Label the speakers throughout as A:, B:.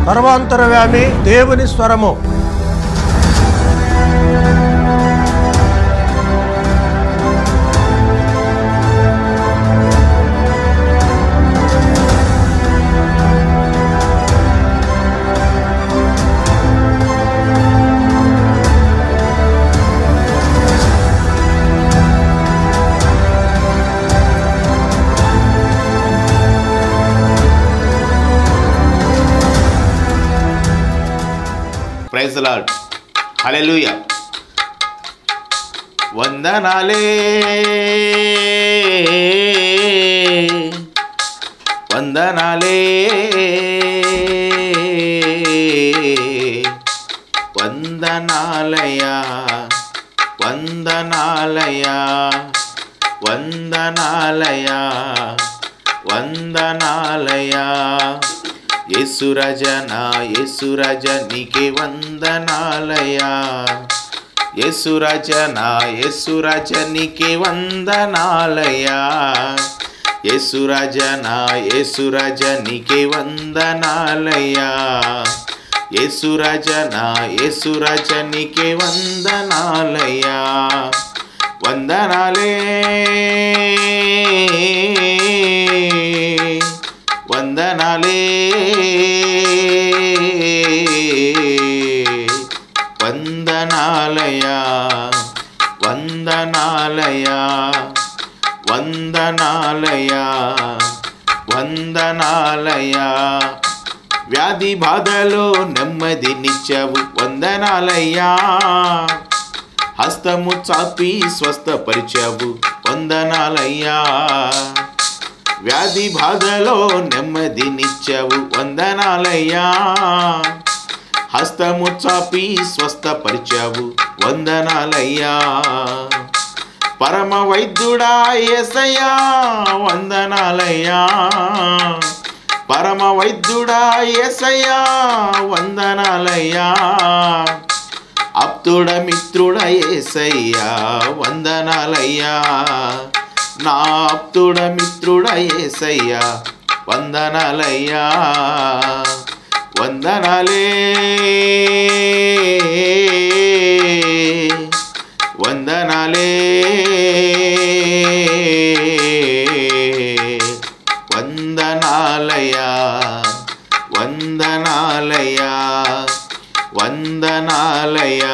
A: సర్వాంతరవ్యామి దేవుని స్వరము
B: praise Lord hallelujah వందనాలే వందనాలే వందనాలయా వందనాలయా వందనాలయా వందనాలయా యేసురజన యేసురజ నీకే వందనాలయా యేసురజన యేసురజ నీకే వందనాలయా యేసురజన యేసురజ నీకే వందనాలయా యేసురజన యేసురజ నీకే వందనాలయా వందనాలే వందనాలే వందనాలయా వందనాలయా వందనాలయా వందనాలయా వ్యాధి బాధలో నెమ్మదినిచ్చావు వందనాలయ్యా హస్తము చాపి స్వస్థపరిచావు వందనాలయ్యా వ్యాధి బాధలో నెమ్మదినిచ్చావు వందనాలయ్యా హస్తము చాపి స్వస్థపరిచావు వందనాలయ్యా పరమ వైద్యుడా ఏసయ్యా వందనాలయ్యా పరమ వైద్యుడా ఏసయ్యా వందనాలయ్యా అప్తుడ మిత్రుడ ఏసయ్యా వందనాలయ్యా నా అప్తుడ మిత్రుడ ఏసయ్యా వందనాలయ్యా వందనాలే వందనాలే వందనాలయా వందనాలయా వందనాలయా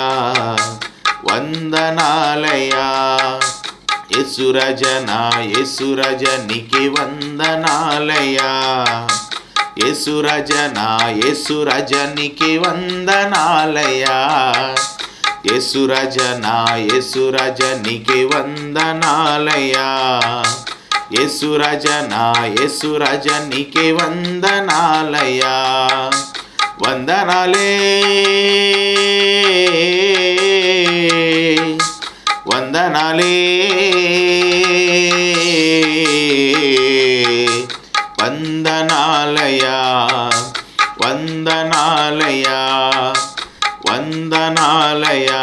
B: వందనాలయా యసురజన యసురజ నీకి వందనాలయా యసురజన యసురజ నీకి వందనాలయా యసురజన యసురజ నీకి వందనాలయా యసురజన యసురజ నీకి వందనాలయా వందనాలే వందనాలే వందనాలయా వందనాలయా వందనాలయా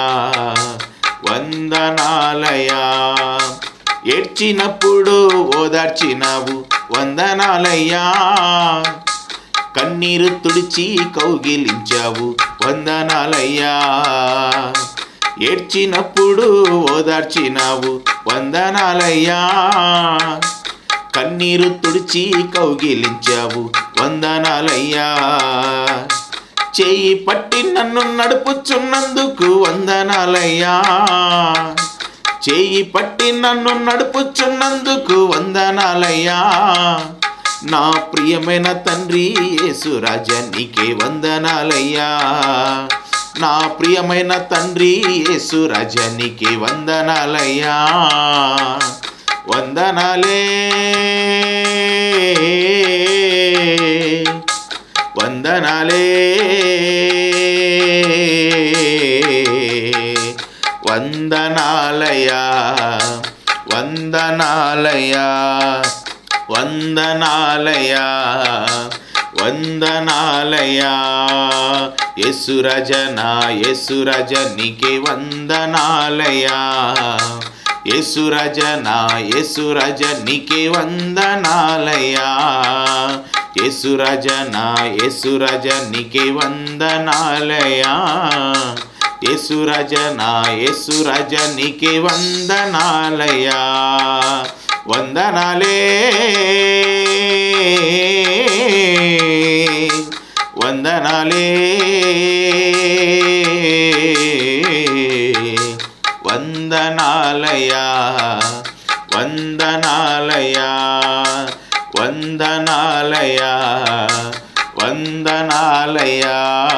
B: వందనాలయా ఏడ్చినప్పుడు ఓదార్చినావు వందనాలయ్యా కన్నీరు తుడిచి కౌగిలించావు వందనాలయ్యా ఏడ్చినప్పుడు ఓదార్చినావు వందనాలయ్యా కన్నీరు తుడిచి కౌగిలించావు వందనాలయ్యా చేయి పట్టి నన్ను నడుపుచున్నందుకు వందనాలయ్యా చేయి పట్టి నన్ను నడుపుచున్నందుకు వందనాలయ్యా నా ప్రియమైన తండ్రి యేసురాజ నీకే వందనాలయ్యా నా ప్రియమైన తండ్రి యేసురాజ నీకే వందనాలయ్యా వందనాలే వందనాలే వందనాలయా వందనాలయా వందనాలయా వందనాలయా యసురజన యసురజ నీకే వందనాలయా యసురజన యసురజ నీకే వందనాలయా యేసురాజ నా యేసురాజ నీకే వందనాలయా యేసురాజ నా యేసురాజ నీకే వందనాలయా వందనాలే వందనాలే వందనాలయా వందనాలయా వందనాలయా వందనాలయా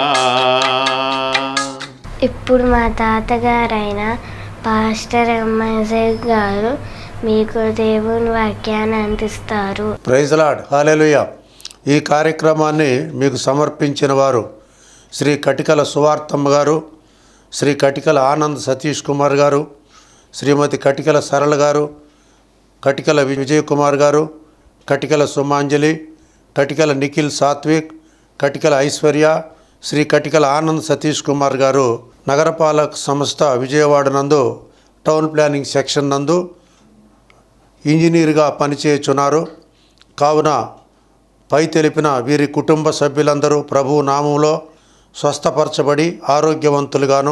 C: ఇప్పుడు మా తాతగారైన పాస్టర్ ఎంఎస్ఐ గారు మీకు దేవుని వాక్యాన్ని అందిస్తారు
A: ప్రైజ్ లాడ్ హాలెలుయ ఈ కార్యక్రమాన్ని మీకు సమర్పించిన వారు శ్రీ కటికల సువార్తమ్మ గారు శ్రీ కటికల ఆనంద్ సతీష్ కుమార్ గారు శ్రీమతి కటికల సరళ గారు కటికల విజయ్ కుమార్ గారు కటికల సుమాంజలి కటికల నిఖిల్ సాత్విక్ కటికల ఐశ్వర్య శ్రీ కటికల ఆనంద్ సతీష్ కుమార్ గారు నగరపాలక సంస్థ విజయవాడ నందు టౌన్ ప్లానింగ్ సెక్షన్ నందు ఇంజనీర్గా పనిచేయుచున్నారు కావున పై తెలిపిన వీరి కుటుంబ సభ్యులందరూ ప్రభు నామంలో స్వస్థపరచబడి ఆరోగ్యవంతులుగాను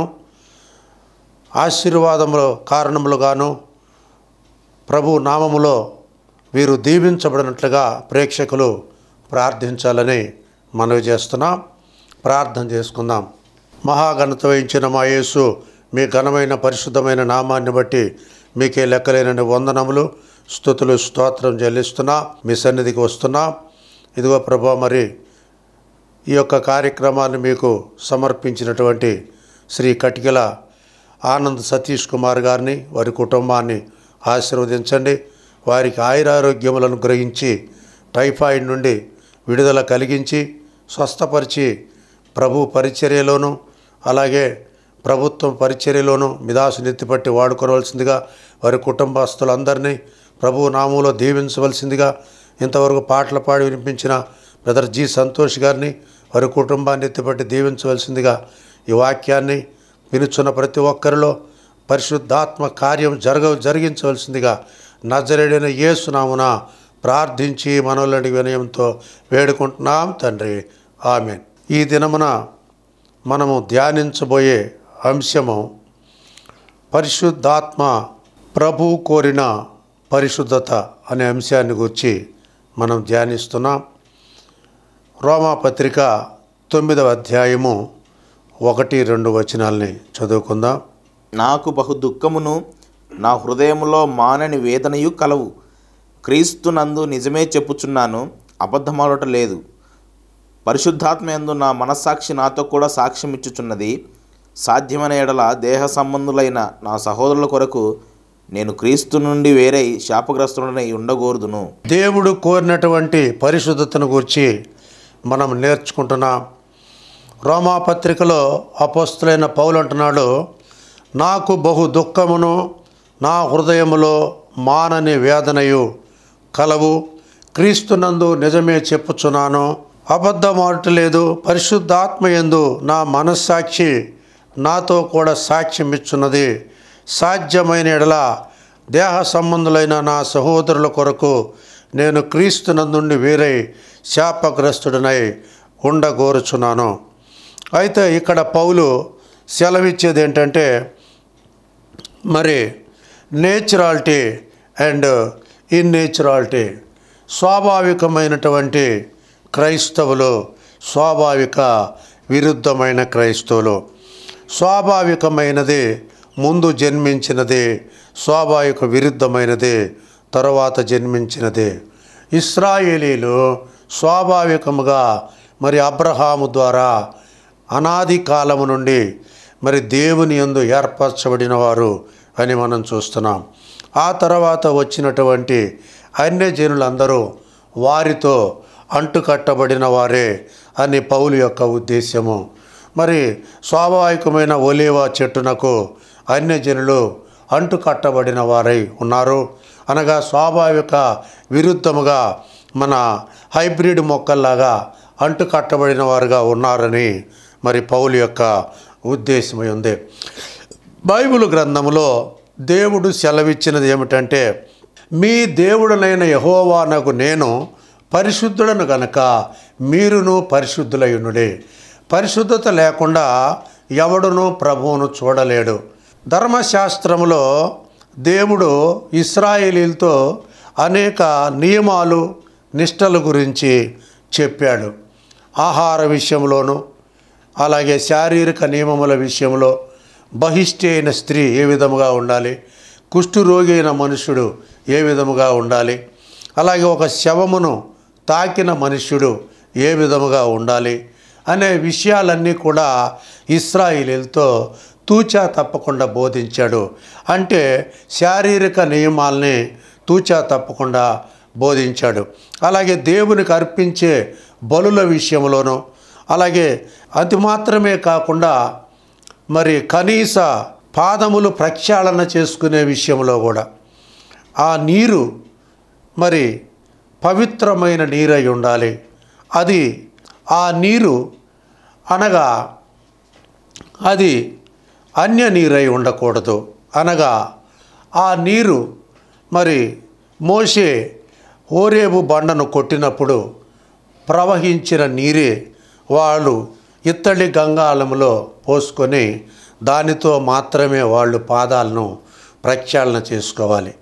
A: ఆశీర్వాదముల కారణములుగాను ప్రభు నామములో వీరు దీవించబడినట్లుగా ప్రేక్షకులు ప్రార్థించాలని మనవి చేస్తున్నాం ప్రార్థన చేసుకుందాం మహాఘనత వహించిన మా యేసు మీ ఘనమైన పరిశుద్ధమైన నామాన్ని బట్టి మీకే లెక్కలేనని వందనములు స్థుతులు స్తోత్రం చెల్లిస్తున్నా మీ సన్నిధికి వస్తున్నా ఇదిగో ప్రభా మరి ఈ యొక్క కార్యక్రమాన్ని మీకు సమర్పించినటువంటి శ్రీ కటికల ఆనంద్ సతీష్ కుమార్ గారిని వారి కుటుంబాన్ని ఆశీర్వదించండి వారికి ఆయురారోగ్యములను గ్రహించి టైఫాయిడ్ నుండి విడుదల కలిగించి స్వస్థపరిచి ప్రభు పరిచర్యలోను అలాగే ప్రభుత్వం పరిచర్యలోను మిదాసు నెత్తిపట్టి వాడుకోవలసిందిగా వారి కుటుంబస్తులందరినీ ప్రభు నామంలో దీవించవలసిందిగా ఇంతవరకు పాటలు పాడి వినిపించిన బ్రదర్ జి సంతోష్ గారిని వారి కుటుంబాన్ని ఎత్తిపట్టి దీవించవలసిందిగా ఈ వాక్యాన్ని వినుచున్న ప్రతి ఒక్కరిలో పరిశుద్ధాత్మ కార్యం జరగ జరిగించవలసిందిగా నజరేడైన యేసునామున ప్రార్థించి మనోళ్ళని వినయంతో వేడుకుంటున్నాం తండ్రి ఆమెన్ ఈ దినమున మనము ధ్యానించబోయే అంశము పరిశుద్ధాత్మ ప్రభు కోరిన పరిశుద్ధత అనే అంశాన్ని గురించి మనం ధ్యానిస్తున్నాం రోమాపత్రిక తొమ్మిదవ అధ్యాయము ఒకటి రెండు వచనాల్ని చదువుకుందాం
B: నాకు బహు దుఃఖమును నా హృదయములో మానని వేదనయు కలవు క్రీస్తునందు నిజమే చెప్పుచున్నాను అబద్ధమాడట లేదు పరిశుద్ధాత్మయందు నా మనస్సాక్షి నాతో కూడా సాక్ష్యం ఇచ్చుచున్నది సాధ్యమైన ఎడల దేహ సంబంధులైన నా సహోదరుల కొరకు నేను క్రీస్తు నుండి వేరై శాపగ్రస్తుడనై ఉండకూడదును
A: దేవుడు కోరినటువంటి పరిశుద్ధతను గురించి మనం నేర్చుకుంటున్నాం రోమాపత్రికలో అపోస్తులైన పౌలు అంటున్నాడు నాకు బహు దుఃఖమును నా హృదయములో మానని వేదనయు కలవు క్రీస్తునందు నిజమే చెప్పుచున్నాను అబద్ధమాడటలేదు పరిశుద్ధాత్మయందు నా మనస్సాక్షి నాతో కూడా సాక్ష్యం ఇచ్చున్నది సాధ్యమైన ఎడల దేహ సంబంధులైన నా సహోదరుల కొరకు నేను క్రీస్తునందుండి వేరై శాపగ్రస్తుడనై ఉండగోరుచున్నాను అయితే ఇక్కడ పౌలు సెలవిచ్చేది ఏంటంటే మరి నేచురాలిటీ అండ్ ఇన్నేచురాలిటీ స్వాభావికమైనటువంటి క్రైస్తవులు స్వాభావిక విరుద్ధమైన క్రైస్తవులు స్వాభావికమైనది ముందు జన్మించినది స్వాభావిక విరుద్ధమైనది తరువాత జన్మించినది ఇస్రాయేలీలు స్వాభావికముగా మరి అబ్రహాము ద్వారా అనాది కాలము నుండి మరి దేవుని యందు ఏర్పరచబడిన వారు అని మనం చూస్తున్నాం ఆ తర్వాత వచ్చినటువంటి అన్యజనులందరూ వారితో అంటుకట్టబడిన వారే అని పౌలు యొక్క ఉద్దేశ్యము మరి స్వాభావికమైన ఒలేవ చెట్టునకు అన్యజనులు అంటుకట్టబడిన వారై ఉన్నారు అనగా స్వాభావిక విరుద్ధముగా మన హైబ్రిడ్ మొక్కల్లాగా అంటుకట్టబడిన వారుగా ఉన్నారని మరి పౌలు యొక్క ఉద్దేశమై ఉంది బైబిల్ గ్రంథంలో దేవుడు సెలవిచ్చినది ఏమిటంటే మీ దేవుడనైన యహోవానకు నేను పరిశుద్ధులను గనక మీరును పరిశుద్ధులయునుడే పరిశుద్ధత లేకుండా ఎవడును ప్రభువును చూడలేడు ధర్మశాస్త్రములో దేవుడు ఇస్రాయేలీలతో అనేక నియమాలు నిష్టల గురించి చెప్పాడు ఆహార విషయంలోనూ అలాగే శారీరక నియమముల విషయంలో బహిష్టి అయిన స్త్రీ ఏ విధముగా ఉండాలి కుష్ఠురోగి అయిన మనుష్యుడు ఏ విధముగా ఉండాలి అలాగే ఒక శవమును తాకిన మనుష్యుడు ఏ విధముగా ఉండాలి అనే విషయాలన్నీ కూడా ఇస్రాయిలీలతో తూచా తప్పకుండా బోధించాడు అంటే శారీరక నియమాల్ని తూచా తప్పకుండా బోధించాడు అలాగే దేవునికి అర్పించే బలుల విషయంలోనూ అలాగే అది మాత్రమే కాకుండా మరి కనీస పాదములు ప్రక్షాళన చేసుకునే విషయంలో కూడా ఆ నీరు మరి పవిత్రమైన నీరై ఉండాలి అది ఆ నీరు అనగా అది అన్య నీరై ఉండకూడదు అనగా ఆ నీరు మరి మోసే ఓరేబు బండను కొట్టినప్పుడు ప్రవహించిన నీరే వాళ్ళు ఇత్తడి గంగాళంలో పోసుకొని దానితో మాత్రమే వాళ్ళు పాదాలను ప్రక్షాళన చేసుకోవాలి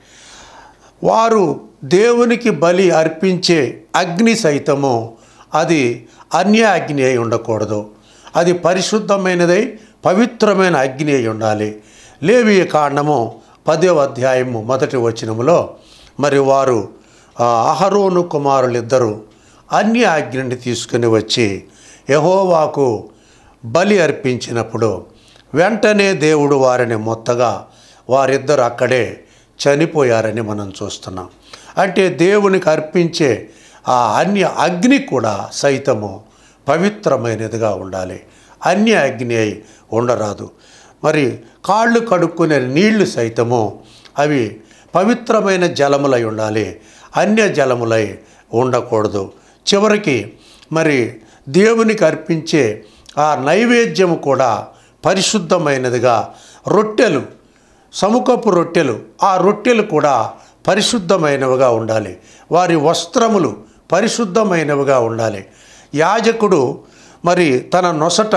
A: వారు దేవునికి బలి అర్పించే అగ్ని సైతము అది అన్య అగ్ని అయి ఉండకూడదు అది పరిశుద్ధమైనదై పవిత్రమైన అగ్ని అయి ఉండాలి లేవి కాండము పదో అధ్యాయము మొదటి వచనములో మరి వారు ఆ అహరోను కుమారులిద్దరూ అన్య అగ్నిని తీసుకుని వచ్చి యహోవాకు బలి అర్పించినప్పుడు వెంటనే దేవుడు వారిని మొత్తగా వారిద్దరు అక్కడే చనిపోయారని మనం చూస్తున్నాం అంటే దేవునికి అర్పించే ఆ అన్య అగ్ని కూడా సైతము పవిత్రమైనదిగా ఉండాలి అన్య అగ్ని అయి ఉండరాదు మరి కాళ్ళు కడుక్కునే నీళ్లు సైతము అవి పవిత్రమైన జలములై ఉండాలి అన్య జలములై ఉండకూడదు చివరికి మరి దేవునికి అర్పించే ఆ నైవేద్యము కూడా పరిశుద్ధమైనదిగా రొట్టెలు సముఖపు రొట్టెలు ఆ రొట్టెలు కూడా పరిశుద్ధమైనవిగా ఉండాలి వారి వస్త్రములు పరిశుద్ధమైనవిగా ఉండాలి యాజకుడు మరి తన నొసట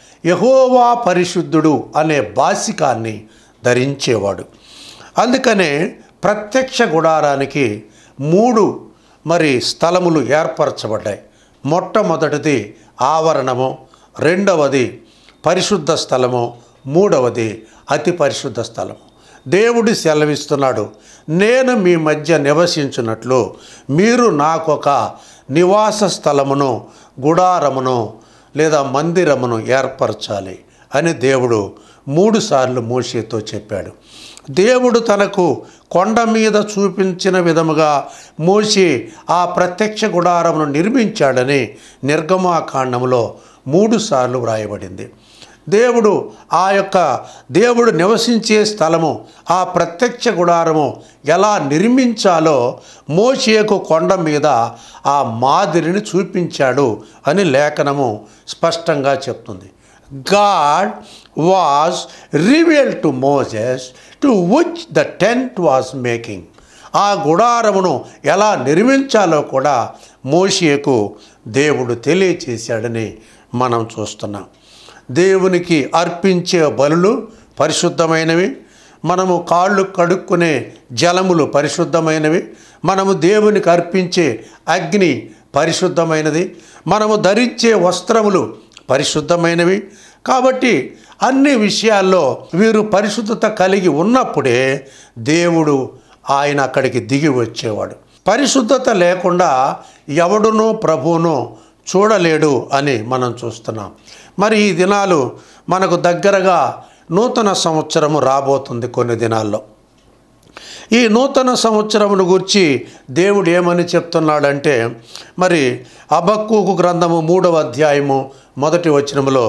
A: యహోవా పరిశుద్ధుడు అనే బాసికాన్ని ధరించేవాడు అందుకనే ప్రత్యక్ష గుడారానికి మూడు మరి స్థలములు ఏర్పరచబడ్డాయి మొట్టమొదటిది ఆవరణము రెండవది పరిశుద్ధ స్థలము మూడవది అతి పరిశుద్ధ స్థలము దేవుడు సెలవిస్తున్నాడు నేను మీ మధ్య నివసించున్నట్లు మీరు నాకొక నివాస స్థలమును గుడారమును లేదా మందిరమును ఏర్పరచాలి అని దేవుడు మూడుసార్లు మోషేతో చెప్పాడు దేవుడు తనకు కొండ మీద చూపించిన విధముగా మోసి ఆ ప్రత్యక్ష గుడారమును నిర్మించాడని నిర్గమాకాండంలో మూడుసార్లు వ్రాయబడింది దేవుడు ఆ యొక్క దేవుడు నివసించే స్థలము ఆ ప్రత్యక్ష గుడారము ఎలా నిర్మించాలో మోషేకు కొండ మీద ఆ మాదిరిని చూపించాడు అని లేఖనము స్పష్టంగా చెప్తుంది God was reveal to Moses to which the tent was making ఆ గుడారమును ఎలా నిర్మించాలో కూడా మోషేకు దేవుడు తెలియచేశాడని మనం చూస్తున్నాం దేవునికి అర్పించే బలులు పరిశుద్ధమైనవి మనము కాళ్ళు కడుక్కునే జలములు పరిశుద్ధమైనవి మనము దేవునికి అర్పించే అగ్ని పరిశుద్ధమైనది మనము ధరించే వస్త్రములు పరిశుద్ధమైనవి కాబట్టి అన్ని విషయాల్లో వీరు పరిశుద్ధత కలిగి ఉన్నప్పుడే దేవుడు ఆయన అక్కడికి దిగి వచ్చేవాడు పరిశుద్ధత లేకుండా ఎవడునూ ప్రభువును చూడలేడు అని మనం చూస్తున్నాం మరి ఈ దినాలు మనకు దగ్గరగా నూతన సంవత్సరము రాబోతుంది కొన్ని దినాల్లో ఈ నూతన సంవత్సరమును గురించి దేవుడు ఏమని చెప్తున్నాడంటే మరి అబక్కుకు గ్రంథము మూడవ అధ్యాయము మొదటి వచనములో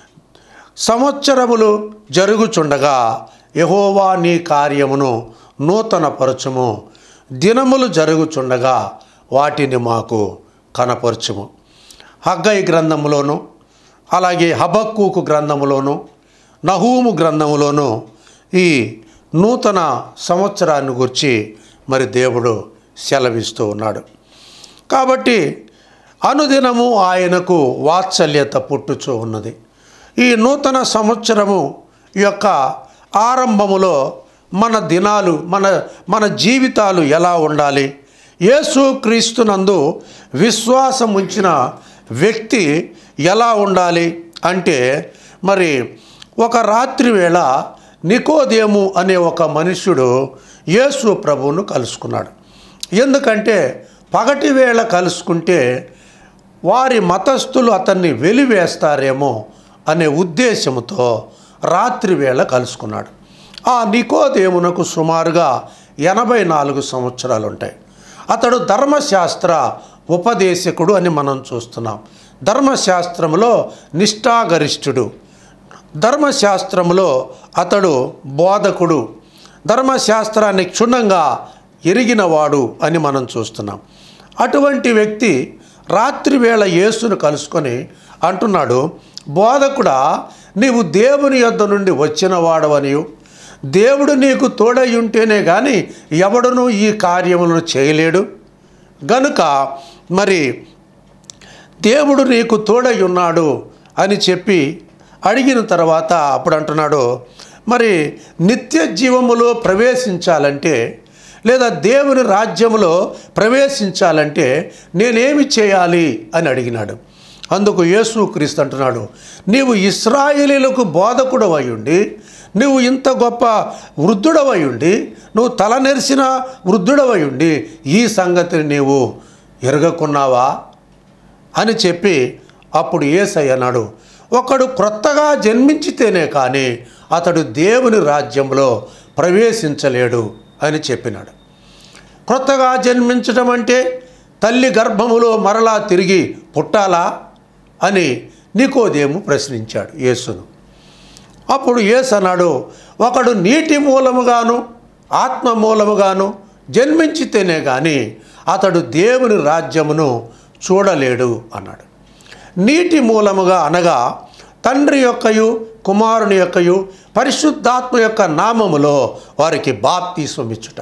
A: సంవత్సరములు జరుగుచుండగా యహోవా నీ కార్యమును నూతనపరచుము దినములు జరుగుచుండగా వాటిని మాకు కనపరచుము హగ్గై గ్రంథములోను అలాగే హబక్కూకు గ్రంథములోను నహూము గ్రంథములోను ఈ నూతన సంవత్సరాన్ని గురించి మరి దేవుడు సెలవిస్తూ ఉన్నాడు కాబట్టి అనుదినము ఆయనకు వాత్సల్యత పుట్టుచూ ఉన్నది ఈ నూతన సంవత్సరము యొక్క ఆరంభములో మన దినాలు మన మన జీవితాలు ఎలా ఉండాలి యేసు క్రీస్తునందు విశ్వాసం ఉంచిన వ్యక్తి ఎలా ఉండాలి అంటే మరి ఒక రాత్రి వేళ నికోదేము అనే ఒక మనుష్యుడు యేసు ప్రభువును కలుసుకున్నాడు ఎందుకంటే పగటి వేళ కలుసుకుంటే వారి మతస్థులు అతన్ని వెలివేస్తారేమో అనే ఉద్దేశంతో రాత్రి వేళ కలుసుకున్నాడు ఆ నికోదేమునకు సుమారుగా ఎనభై నాలుగు సంవత్సరాలు ఉంటాయి అతడు ధర్మశాస్త్ర ఉపదేశకుడు అని మనం చూస్తున్నాం ధర్మశాస్త్రంలో నిష్ఠాగరిష్ఠుడు ధర్మశాస్త్రములో అతడు బోధకుడు ధర్మశాస్త్రాన్ని క్షుణ్ణంగా ఎరిగినవాడు అని మనం చూస్తున్నాం అటువంటి వ్యక్తి రాత్రి వేళ యేసును కలుసుకొని అంటున్నాడు బోధకుడా నీవు దేవుని యొద్ద నుండి వచ్చిన వాడవనియు దేవుడు నీకు తోడై ఉంటేనే కానీ ఎవడునూ ఈ కార్యములను చేయలేడు గనుక మరి దేవుడు నీకు తోడై ఉన్నాడు అని చెప్పి అడిగిన తర్వాత అప్పుడు అంటున్నాడు మరి నిత్య జీవములో ప్రవేశించాలంటే లేదా దేవుని రాజ్యములో ప్రవేశించాలంటే నేనేమి చేయాలి అని అడిగినాడు అందుకు యేసు క్రీస్తు అంటున్నాడు నీవు ఇస్రాయేలీలకు బోధకుడు ఉండి నువ్వు ఇంత గొప్ప వృద్ధుడవై ఉండి నువ్వు తల నెరిసిన వృద్ధుడవై ఉండి ఈ సంగతిని నీవు ఎరగకున్నావా అని చెప్పి అప్పుడు ఏసయ్య అన్నాడు ఒకడు క్రొత్తగా జన్మించితేనే కానీ అతడు దేవుని రాజ్యంలో ప్రవేశించలేడు అని చెప్పినాడు క్రొత్తగా జన్మించడం అంటే తల్లి గర్భములో మరలా తిరిగి పుట్టాలా అని నికోదేము ప్రశ్నించాడు యేసును అప్పుడు యేసు అన్నాడు ఒకడు నీటి మూలముగాను ఆత్మ మూలముగాను జన్మించితేనే కానీ అతడు దేవుని రాజ్యమును చూడలేడు అన్నాడు నీటి మూలముగా అనగా తండ్రి యొక్కయు కుమారుని యొక్కయు పరిశుద్ధాత్మ యొక్క నామములో వారికి బాప్తీసం ఇచ్చుట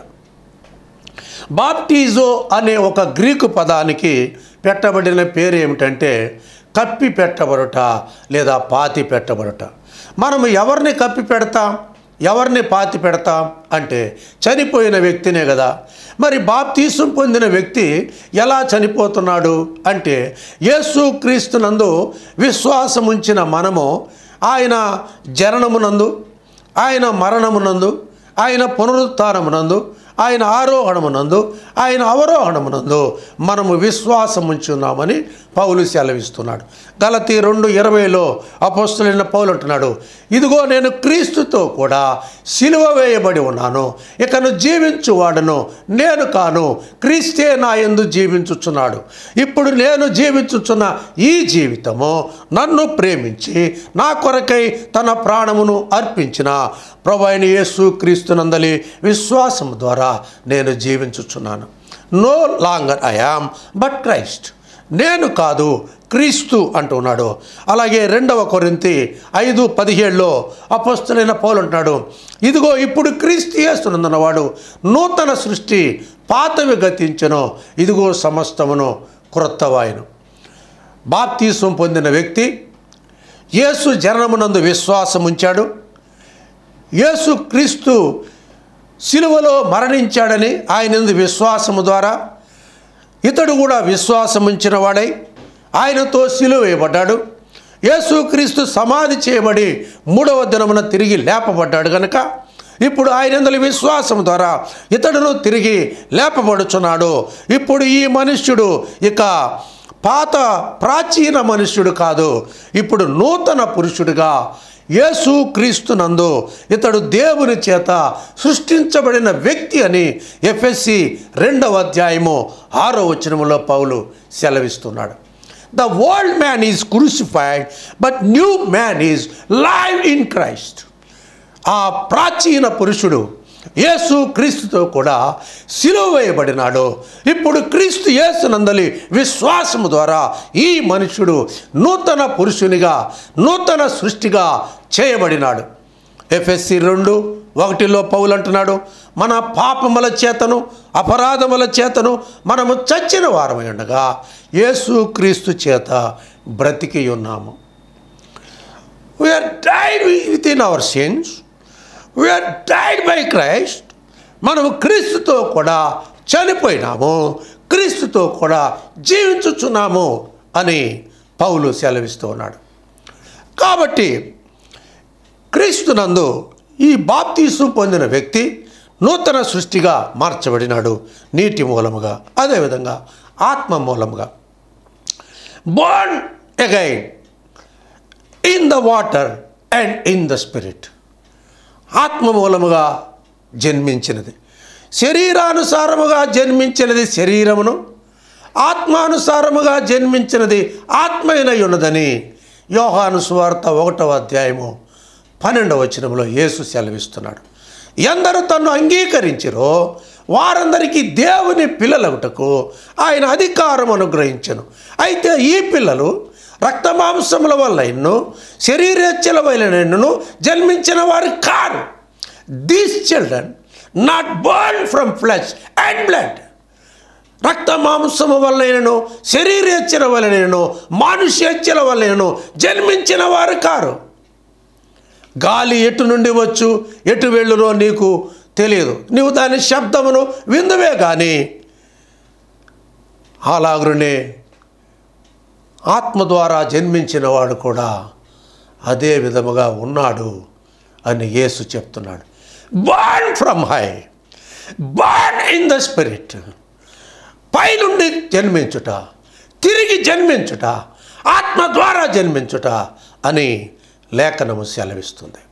A: బాప్టిజో అనే ఒక గ్రీకు పదానికి పెట్టబడిన పేరు ఏమిటంటే కప్పి పెట్టబడుట లేదా పాతి పెట్టబడుట మనము ఎవరిని కప్పి పెడతాం ఎవరిని పాతి పెడతాం అంటే చనిపోయిన వ్యక్తినే కదా మరి బాప్తీసం పొందిన వ్యక్తి ఎలా చనిపోతున్నాడు అంటే యేసు క్రీస్తునందు విశ్వాసం ఉంచిన మనము ఆయన జననమునందు ఆయన మరణమునందు ఆయన పునరుత్నమునందు ఆయన ఆరోహణమునందు ఆయన అవరోహణమునందు మనము విశ్వాసం ఉంచున్నామని పౌలు సెలవిస్తున్నాడు గలతి రెండు ఇరవైలో అపోస్తులైన పౌలు అంటున్నాడు ఇదిగో నేను క్రీస్తుతో కూడా సిలువ వేయబడి ఉన్నాను ఇకను జీవించువాడను నేను కాను క్రీస్తే నా ఎందు జీవించుచున్నాడు ఇప్పుడు నేను జీవించుచున్న ఈ జీవితము నన్ను ప్రేమించి నా కొరకై తన ప్రాణమును అర్పించిన ప్రభు అయిన యేసు క్రీస్తునందలి విశ్వాసం ద్వారా నేను జీవించుచున్నాను no longer I am but Christ నేను కాదు క్రీస్తు అంటున్నాడు అలాగే రెండవ కొరింతి ఐదు పదిహేడులో అపస్తులైన పౌలు అంటున్నాడు ఇదిగో ఇప్పుడు క్రీస్తు చేస్తున్నందున్నవాడు నూతన సృష్టి పాతవి గతించను ఇదిగో సమస్తమును క్రొత్తవాయను బాప్తీసం పొందిన వ్యక్తి యేసు జననమునందు విశ్వాసం ఉంచాడు యేసు క్రీస్తు సిలువలో మరణించాడని ఆయన యందు విశ్వాసము ద్వారా ఇతడు కూడా విశ్వాసం ఉంచిన వాడై ఆయనతో సిలువ వేయబడ్డాడు యేసుక్రీస్తు సమాధి చేయబడి మూడవ దినమున తిరిగి లేపబడ్డాడు గనుక ఇప్పుడు ఆయన యందలి విశ్వాసం ద్వారా ఇతడును తిరిగి లేపబడుచున్నాడు ఇప్పుడు ఈ మనుష్యుడు ఇక పాత ప్రాచీన మనుష్యుడు కాదు ఇప్పుడు నూతన పురుషుడిగా యేసు క్రీస్తునందు ఇతడు దేవుని చేత సృష్టించబడిన వ్యక్తి అని ఎఫ్ఎస్సి రెండవ అధ్యాయము ఆరో వచనములో పౌలు సెలవిస్తున్నాడు the old man is crucified but new man is live in Christ ఆ ప్రాచీన పురుషుడు యేసు క్రీస్తుతో కూడా సిలువ వేయబడినాడు ఇప్పుడు క్రీస్తు యేసునందలి విశ్వాసము ద్వారా ఈ మనుషుడు నూతన పురుషునిగా నూతన సృష్టిగా చేయబడినాడు ఎఫ్ఎస్సి రెండు ఒకటిలో పౌలు అంటున్నాడు మన పాపముల చేతను అపరాధముల చేతను మనము చచ్చిన వారమై ఉండగా యేసు క్రీస్తు చేత బ్రతికి ఉన్నాము we are died with in our sins we are died by Christ మనము క్రీస్తుతో కూడా చనిపోయినాము క్రీస్తుతో కూడా జీవించుచున్నాము అని పౌలు సెలవిస్తూ ఉన్నాడు కాబట్టి క్రీస్తునందు ఈ బాప్తీసు పొందిన వ్యక్తి నూతన సృష్టిగా మార్చబడినాడు నీటి మూలముగా అదేవిధంగా ఆత్మ మూలముగా born again in the water and in the spirit ఆత్మ మూలముగా జన్మించినది శరీరానుసారముగా జన్మించినది శరీరమును ఆత్మానుసారముగా జన్మించినది ఆత్మైనై ఉన్నదని యోహాను సువార్త ఒకటవ అధ్యాయము పన్నెండవ వచనంలో యేసు సెలవిస్తున్నాడు ఎందరూ తన్ను అంగీకరించిరో వారందరికీ దేవుని పిల్లలగుటకు ఆయన అధికారం అనుగ్రహించను అయితే ఈ పిల్లలు రక్తమాంసముల వల్ల ఎన్నో శరీరేచ్ఛల వలన జన్మించిన వారు కారు these children not born from flesh and blood రక్త మాంసము వల్లైనను శరీరేచ్ఛల వలనను మానుష్యేచ్ఛల వలనను జన్మించిన వారు కారు గాలి ఎటు నుండి వచ్చు ఎటు వెళ్ళునో నీకు తెలియదు నీవు దాని శబ్దమును విందువే కానీ అలాగునే ఆత్మ ద్వారా జన్మించిన వాడు కూడా అదే విధముగా ఉన్నాడు అని యేసు చెప్తున్నాడు born from high born in the spirit పైనుండి జన్మించుట తిరిగి జన్మించుట ఆత్మ ద్వారా జన్మించుట అని లేఖనము సెలవిస్తుంది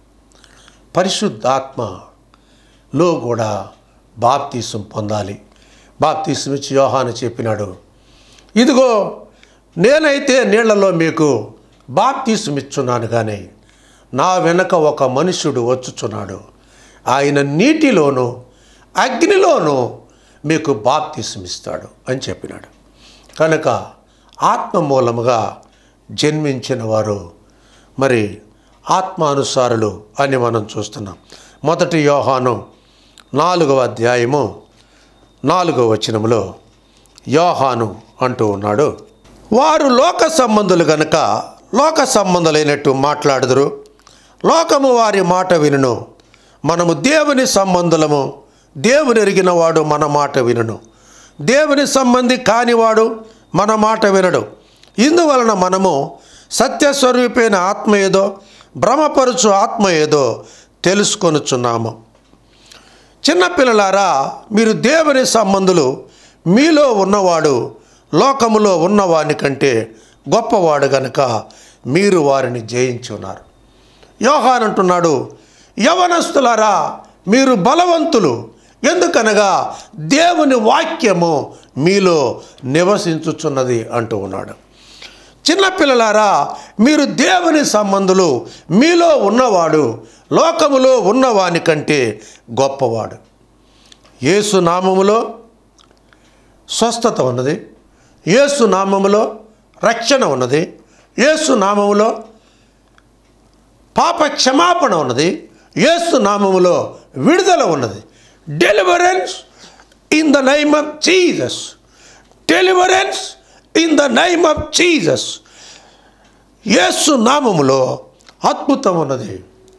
A: పరిశుద్ధాత్మలో కూడా బాప్తీసం పొందాలి బాప్తీసం ఇచ్చి యోహాను చెప్పినాడు ఇదిగో నేనైతే నీళ్లలో మీకు బాప్తీసం ఇచ్చున్నాను కానీ నా వెనక ఒక మనుష్యుడు వచ్చుచున్నాడు ఆయన నీటిలోను అగ్నిలోను మీకు బాప్తీసం ఇస్తాడు అని చెప్పినాడు కనుక ఆత్మ మూలముగా జన్మించిన వారు మరి ఆత్మానుసారులు అని మనం చూస్తున్నాం మొదటి యోహాను నాలుగవ అధ్యాయము నాలుగవ వచనములో యోహాను అంటూ ఉన్నాడు వారు లోక సంబంధులు గనుక లోక సంబంధులైనట్టు మాట్లాడుదురు లోకము వారి మాట వినును మనము దేవుని సంబంధులము దేవుని ఎరిగిన వాడు మన మాట వినును దేవుని సంబంధి కానివాడు మన మాట వినడు ఇందువలన మనము సత్యస్వరూపైన ఆత్మ ఏదో భ్రమపరుచు ఆత్మ ఏదో తెలుసుకొనుచున్నాము చిన్నపిల్లలారా మీరు దేవుని సంబంధులు మీలో ఉన్నవాడు లోకములో ఉన్నవాని కంటే గొప్పవాడు గనుక మీరు వారిని జయించి ఉన్నారు యోహాన్ అంటున్నాడు యవనస్తులారా మీరు బలవంతులు ఎందుకనగా దేవుని వాక్యము మీలో నివసించుచున్నది అంటూ ఉన్నాడు చిన్నపిల్లలారా మీరు దేవుని సంబంధులు మీలో ఉన్నవాడు లోకములో ఉన్నవాని కంటే గొప్పవాడు యేసు నామములో స్వస్థత ఉన్నది యేసు నామములో రక్షణ ఉన్నది యేసు నామములో పాప క్షమాపణ ఉన్నది యేసు నామములో విడుదల ఉన్నది deliverance in the name of Jesus deliverance in the name of Jesus యేసు నామములో అద్భుతం ఉన్నది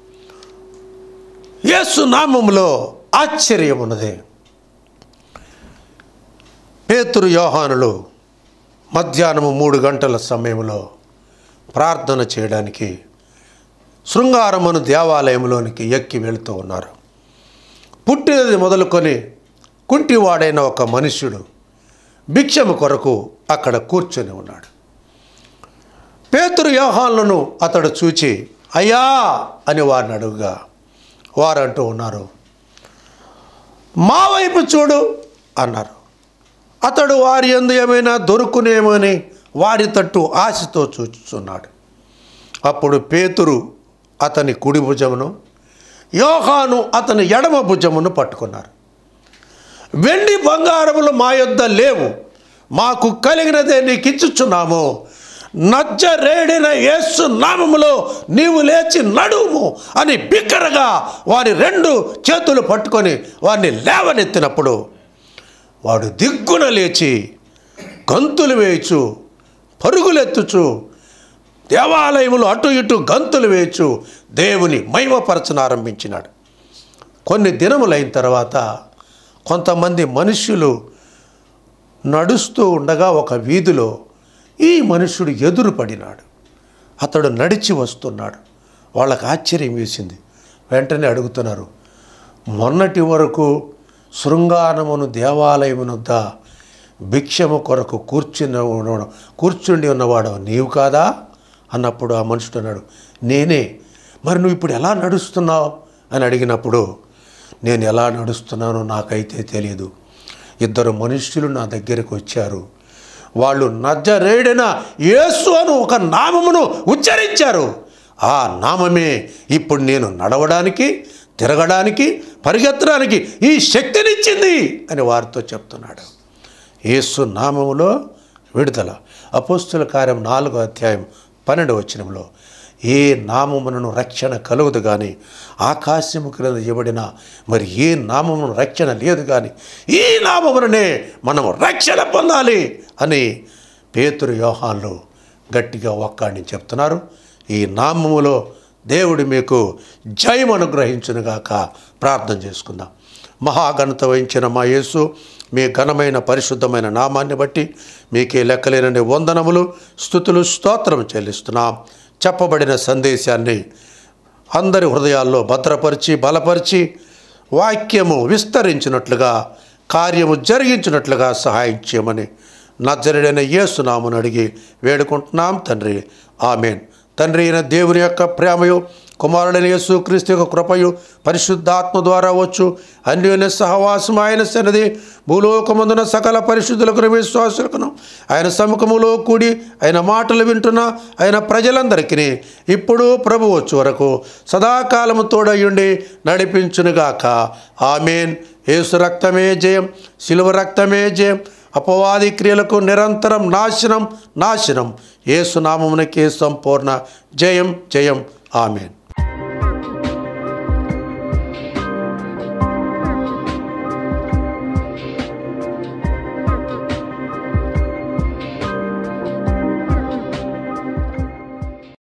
A: యేసు నామములో ఆశ్చర్యం ఉన్నది పేతురు యోహానులు మధ్యాహ్నము మూడు గంటల సమయంలో ప్రార్థన చేయడానికి శృంగారమును దేవాలయంలోనికి ఎక్కి వెళుతూ ఉన్నారు పుట్టినది మొదలుకొని కుంటివాడైన ఒక మనుష్యుడు భిక్షము కొరకు అక్కడ కూర్చొని ఉన్నాడు పేతురు యోహాన్లను అతడు చూచి అయ్యా అని వారిని అడుగుగా వారంటూ ఉన్నారు మా వైపు చూడు అన్నారు అతడు వారి ఎందు ఏమైనా దొరుకునేమని వారి తట్టు ఆశతో చూచుచున్నాడు అప్పుడు పేతురు అతని కుడి భుజమును యోహాను అతని ఎడమ భుజమును పట్టుకున్నారు వెండి బంగారములు మా యొద్ద లేవు మాకు కలిగినదే నీకు ఇచ్చుచున్నాము నజ్జరేడిన యేసు నామములో నీవు లేచి నడుము అని బిక్కరగా వారి రెండు చేతులు పట్టుకొని వారిని లేవనెత్తినప్పుడు వాడు దిగ్గున లేచి గంతులు వేయచ్చు పరుగులెత్తుచు దేవాలయములు అటు ఇటు గంతులు వేయచ్చు దేవుని మహిమపరచనారంభించినాడు కొన్ని దినములైన తర్వాత కొంతమంది మనుష్యులు నడుస్తూ ఉండగా ఒక వీధిలో ఈ మనుష్యుడు ఎదురు పడినాడు అతడు నడిచి వస్తున్నాడు వాళ్ళకి ఆశ్చర్యం వేసింది వెంటనే అడుగుతున్నారు మొన్నటి వరకు శృంగారమును దేవాలయమునొద్ద భిక్షము కొరకు కూర్చుని ఉన్న- కూర్చుండి ఉన్నవాడు నీవు కాదా అన్నప్పుడు ఆ మనుషుడు అన్నాడు నేనే మరి నువ్వు ఇప్పుడు ఎలా నడుస్తున్నావు అని అడిగినప్పుడు నేను ఎలా నడుస్తున్నానో నాకైతే తెలియదు ఇద్దరు మనుష్యులు నా దగ్గరికి వచ్చారు వాళ్ళు నజరేడిన యేసు అను ఒక నామమును ఉచ్చరించారు ఆ నామమే ఇప్పుడు నేను నడవడానికి తిరగడానికి పరిగెత్తడానికి ఈ శక్తినిచ్చింది అని వారితో చెప్తున్నాడు యేసు నామములో విడుదల అపోస్తుల కార్యం నాలుగో అధ్యాయం పన్నెండు వచనంలో ఏ నామమునను రక్షణ కలుగుదు కానీ ఆకాశము క్రింద ఇవ్వబడిన మరి ఏ నామమును రక్షణ లేదు కానీ ఈ నామముననే మనం రక్షణ పొందాలి అని పేతురు యోహాన్లు గట్టిగా ఒక్కాడిని చెప్తున్నారు ఈ నామములో దేవుడు మీకు జయం అనుగ్రహించునుగాక ప్రార్థన చేసుకుందాం మహాఘనత వహించిన మా యేసు మీ ఘనమైన పరిశుద్ధమైన నామాన్ని బట్టి మీకే లెక్కలేనని వందనములు స్థుతులు స్తోత్రం చెల్లిస్తున్నాం చెప్పబడిన సందేశాన్ని అందరి హృదయాల్లో భద్రపరిచి బలపరిచి వాక్యము విస్తరించినట్లుగా కార్యము జరిగించినట్లుగా సహాయం చేయమని నజరుడైన యేసునామను అడిగి వేడుకుంటున్నాం తండ్రి ఆమెన్ తండ్రి అయిన దేవుని యొక్క ప్రేమయు కుమారుడైన యేసు క్రీస్తు యొక్క కృపయు పరిశుద్ధాత్మ ద్వారా వచ్చు అన్యోన్య సహవాసం ఆయన సన్నది భూలోకమందున సకల పరిశుద్ధులకు విశ్వాసులకును ఆయన సముఖములో కూడి ఆయన మాటలు వింటున్న ఆయన ప్రజలందరికీ ఇప్పుడు ప్రభు వచ్చు వరకు సదాకాలము తోడయుండి నడిపించునుగాక ఆమెన్ యేసు రక్తమే జయం శిలువ రక్తమే జయం అపవాది క్రియలకు నిరంతరం నాశనం నాశనం ఏసునామమునకే సంపూర్ణ జయం జయం ఆమెన్